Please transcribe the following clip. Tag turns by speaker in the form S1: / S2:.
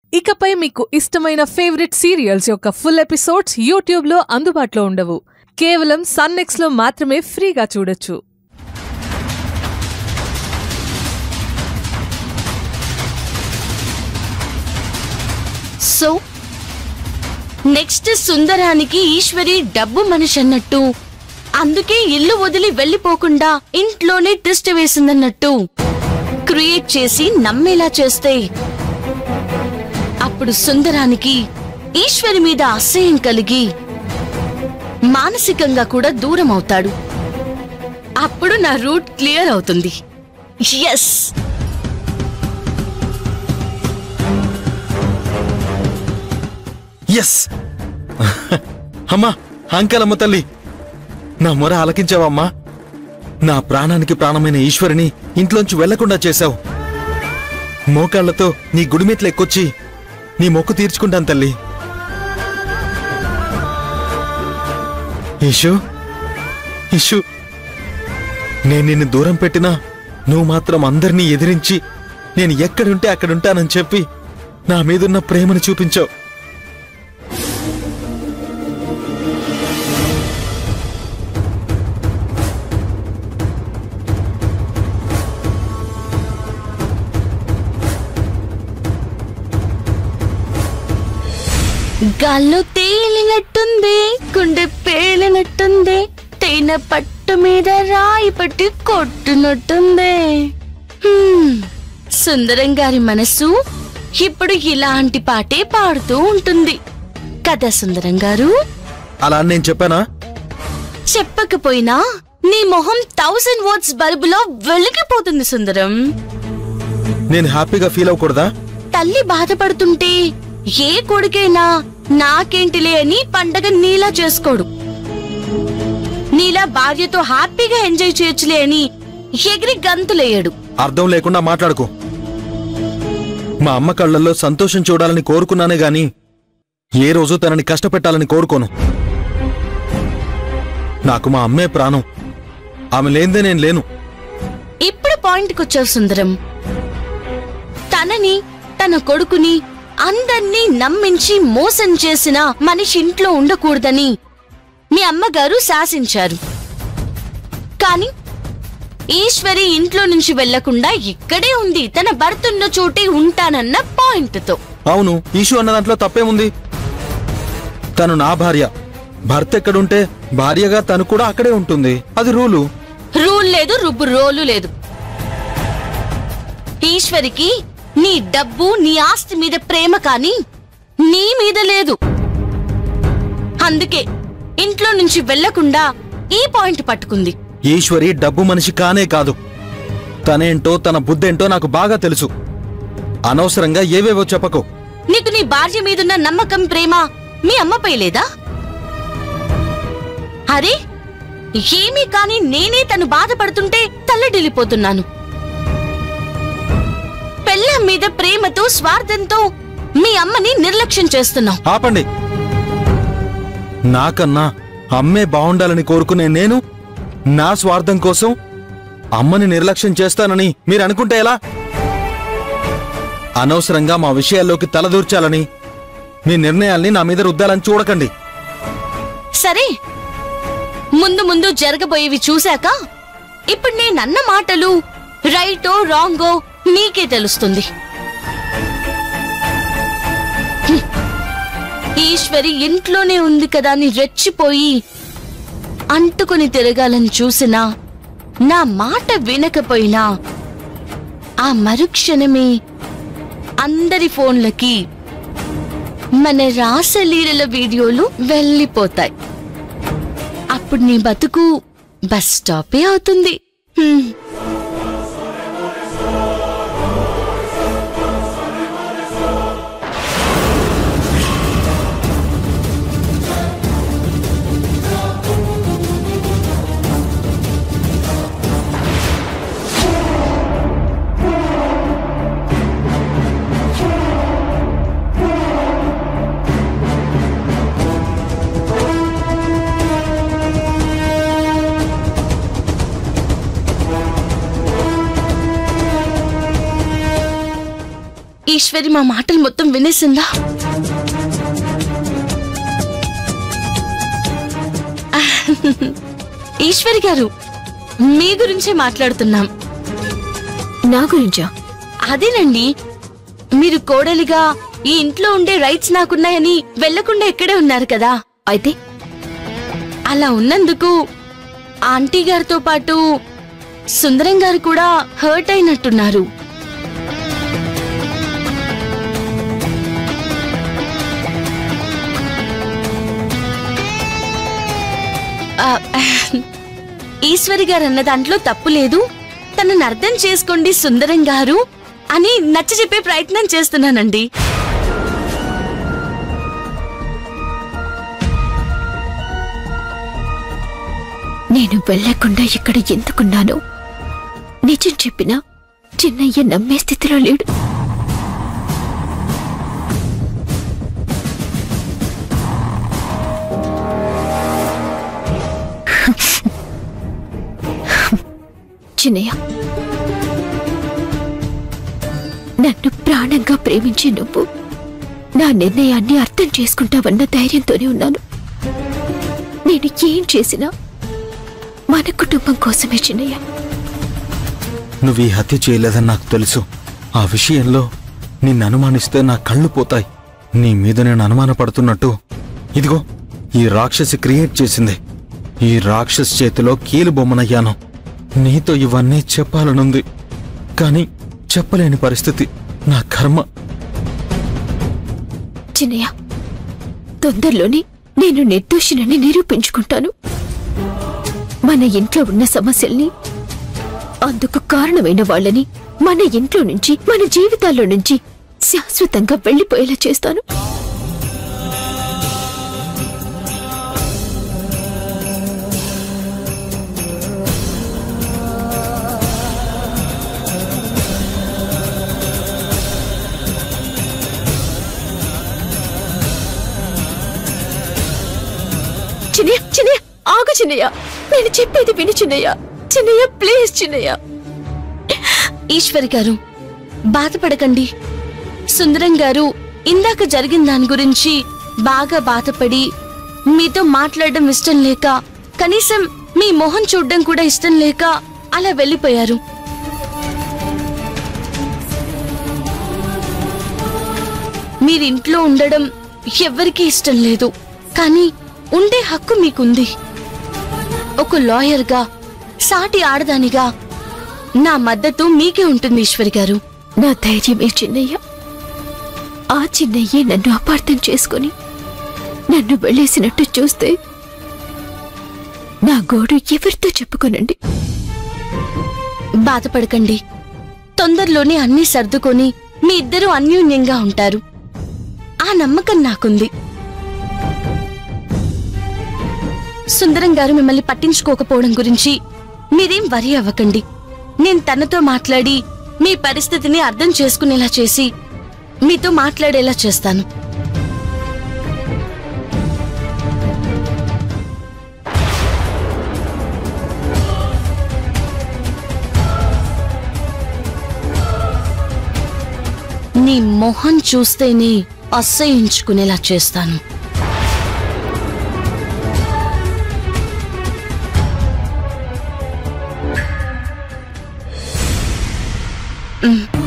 S1: ఇకపై మీకు ఇష్టమైన ఫేవరెట్ సీరియల్స్ యొక్క ఫుల్ ఎపిసోడ్స్ యూట్యూబ్లో అందుబాటులో ఉండవు కేవలం సన్నెక్స్లో మాత్రమే ఫ్రీగా చూడొచ్చు
S2: సో నెక్స్ట్ సుందరానికి ఈశ్వరి డబ్బు మనిషి అన్నట్టు అందుకే ఇల్లు వదిలి వెళ్ళిపోకుండా ఇంట్లోనే టెస్ట్ వేసిందన్నట్టు క్రియేట్ చేసి నమ్మేలా చేస్తే అప్పుడు సుందరానికి ఈశ్వరి మీద అసహ్యం కలిగి మానసికంగా కూడా దూరం అవుతాడు అప్పుడు నా రూట్ క్లియర్ అవుతుంది ఎస్
S3: ఎస్ అమ్మా అంకలమ్మ తల్లి నా మొర ఆలకించావమ్మా నా ప్రాణానికి ప్రాణమైన ఈశ్వరిని ఇంట్లోంచి వెళ్లకుండా చేశావు మోకాళ్లతో నీ గుడిమెట్లు ఎక్కొచ్చి నీ మొక్కు తీర్చుకుంటాను తల్లి ఈషు ఈషు నేను నిన్ను దూరం పెట్టినా నువ్వు మాత్రం అందరినీ ఎదిరించి నేను ఎక్కడుంటే అక్కడుంటానని చెప్పి నా మీదున్న ప్రేమను చూపించావు
S2: గాల్లో తేలినట్టుంది గుండె పేలినట్టుంది తేనె పట్టు మీద రాయి పట్టి కొట్టునట్టుంది హ్మ్, సుందరం గారి మనసు ఇప్పుడు ఇలాంటి పాటే పాడుతూ ఉంటుంది కదా సుందరం గారు
S3: అలా అని నేను చెప్పానా
S2: చెప్పకపోయినా నీ మొహం థౌసండ్ వర్డ్స్ బల్బులో వెలిగిపోతుంది సుందరం
S3: నేను హ్యాపీగా ఫీల్ అవ్వకూడదా
S2: తల్లి బాధపడుతుంటే ఏ కొడుకైనా నాకేంటిలే అని పండగ నీలా చేసుకోడు నీలా భార్యతో హ్యాపీగా ఎంజాయ్ చేయొచ్చులే అని ఎగిరి గంతులేయడు
S3: అర్థం లేకుండా మాట్లాడుకో మా అమ్మ కళ్ళల్లో సంతోషం చూడాలని కోరుకున్నానే గాని ఏ రోజు తనని కష్టపెట్టాలని కోరుకోను నాకు మా అమ్మే ప్రాణం ఆమె లేనిదే నేను లేను
S2: ఇప్పుడు పాయింట్కి వచ్చావు సుందరం తనని తన కొడుకుని అందర్నీ నమ్మించి మోసం చేసిన మనిషి ఇంట్లో ఉండకూడదని మీ అమ్మగారు శాసించారు కాని ఈశ్వరి ఇంట్లో నుంచి వెళ్లకుండా ఇక్కడే ఉంది తన భర్త ఉన్న చోటే ఉంటానన్న పాయింట్తో
S3: అవును ఈషు అన్న దాంట్లో తప్పేముంది తను నా భార్య భర్త ఎక్కడుంటే భార్యగా తను కూడా అక్కడే ఉంటుంది అది రూలు
S2: రూల్ లేదు రుబ్బు రోలు లేదు ఈశ్వరికి నీ డబ్బు నీ ఆస్తి మీద ప్రేమ కాని నీ మీద లేదు అందుకే ఇంట్లో నుంచి వెళ్లకుండా ఈ పాయింట్ పట్టుకుంది
S3: ఈశ్వరి డబ్బు మనిషి కానే కాదు తనేంటో తన బుద్ధేంటో నాకు బాగా తెలుసు అనవసరంగా ఏవేవో చెప్పకు
S2: నీకు నీ భార్య మీదున్న నమ్మకం ప్రేమ మీ అమ్మపై లేదా అరే ఏమీ కాని నేనే తను బాధపడుతుంటే తల్లడిల్లిపోతున్నాను పెళ్ళం మీద ప్రేమతో స్వార్థంతో మీ అమ్మని నిర్లక్ష్యం చేస్తున్నావు
S3: ఆపండి నాకన్నా అమ్మే బాగుండాలని కోరుకునే నేను నా స్వార్థం కోసం అమ్మని నిర్లక్ష్యం చేస్తానని మీరు అనుకుంటే ఎలా అనవసరంగా మా విషయాల్లోకి తలదూర్చాలని మీ నిర్ణయాల్ని నా మీద రుద్దాలని చూడకండి
S2: సరే ముందు ముందు జరగబోయేవి చూశాక ఇప్పుడు నేనన్న మాటలు రైటో రాంగో నీకే తెలుస్తుంది హ్మ్. ఈశ్వరి ఇంట్లోనే ఉంది కదా అని రెచ్చిపోయి అంటుకుని తిరగాలని చూసినా నా మాట వినకపోయినా ఆ మరుక్షణమే అందరి ఫోన్లకి మన రాసలీలల వీడియోలు వెళ్ళిపోతాయి అప్పుడు నీ బతుకు బస్ స్టాపే అవుతుంది హ్మ్. ఈశ్వరి మా మాటలు మొత్తం వినేసిందా ఈశ్వరి గారు మీ గురించే మాట్లాడుతున్నాం
S4: నా గురించా
S2: అదేనండి మీరు కోడలిగా ఈ ఇంట్లో ఉండే రైట్స్ నాకున్నాయని వెళ్లకుండా ఇక్కడే ఉన్నారు కదా
S4: అయితే
S2: అలా ఉన్నందుకు ఆంటీ గారితో పాటు సుందరం గారు కూడా హర్ట్ అయినట్టున్నారు ఆ, ఈశ్వరి గారు అన్న దాంట్లో తప్పు లేదు తనని అర్థం చేసుకోండి సుందరం గారు అని నచ్చ చెప్పే ప్రయత్నం చేస్తున్నానండి
S4: నేను వెళ్లకుండా ఇక్కడ ఎందుకున్నాను నిజం చెప్పినా చిన్నయ్య నమ్మే స్థితిలో లేడు చిన్నయ్య నన్ను ప్రాణంగా ప్రేమించే నువ్వు నా నిర్ణయాన్ని అర్థం చేసుకుంటావన్న ధైర్యంతోనే ఉన్నాను నేను ఏం చేసినా మన కుటుంబం కోసమే చిన్నయ్య
S3: నువ్వు ఈ హత్య చేయలేదని నాకు తెలుసు ఆ విషయంలో నిన్ను అనుమానిస్తే నా కళ్ళు పోతాయి నీ మీద నేను అనుమానపడుతున్నట్టు ఇదిగో ఈ రాక్షసి క్రియేట్ చేసింది ఈ రాక్షస్ చేతిలో కీలు బొమ్మనయ్యాను నీతో ఇవన్నీ చెప్పాలనుంది కానీ చెప్పలేని పరిస్థితి నా కర్మ
S4: చిన్నయ్య తొందరలోనే నేను నిర్దోషినని నిరూపించుకుంటాను మన ఇంట్లో ఉన్న సమస్యల్ని అందుకు కారణమైన వాళ్ళని మన ఇంట్లో నుంచి మన జీవితాల్లో నుంచి శాశ్వతంగా వెళ్లిపోయేలా చేస్తాను చిన్నయ్య చిన్నయ్య ఆగు చిన్నయ్య నేను చెప్పేది విను చిన్నయ్య చిన్నయ్య ప్లీజ్ చిన్నయ్య
S2: ఈశ్వరి గారు బాధపడకండి సుందరం గారు ఇందాక జరిగిన దాని గురించి బాగా బాధపడి మీతో మాట్లాడడం ఇష్టం లేక కనీసం మీ మొహం చూడడం కూడా ఇష్టం లేక అలా వెళ్ళిపోయారు మీరింట్లో ఉండడం ఎవ్వరికీ ఇష్టం లేదు కానీ ఉండే హక్కు మీకుంది ఒక లాయర్గా సాటి ఆడదానిగా నా మద్దతు మీకే ఉంటుంది ఈశ్వరి గారు
S4: నా ధైర్యమే చిన్నయ్య ఆ చిన్నయ్యే నన్ను అపార్థం చేసుకుని నన్ను వెళ్ళేసినట్టు చూస్తే నా గోడు ఎవరితో చెప్పుకోనండి
S2: బాధపడకండి తొందరలోనే అన్నీ సర్దుకొని మీ ఇద్దరూ అన్యోన్యంగా ఉంటారు ఆ నమ్మకం నాకుంది సుందరం గారు మిమ్మల్ని పట్టించుకోకపోవడం గురించి మీరేం వరి అవ్వకండి నేను తనతో మాట్లాడి మీ పరిస్థితిని అర్థం చేసుకునేలా చేసి మీతో మాట్లాడేలా చేస్తాను నీ మొహం చూస్తేనే అసహించుకునేలా చేస్తాను ఉమ్.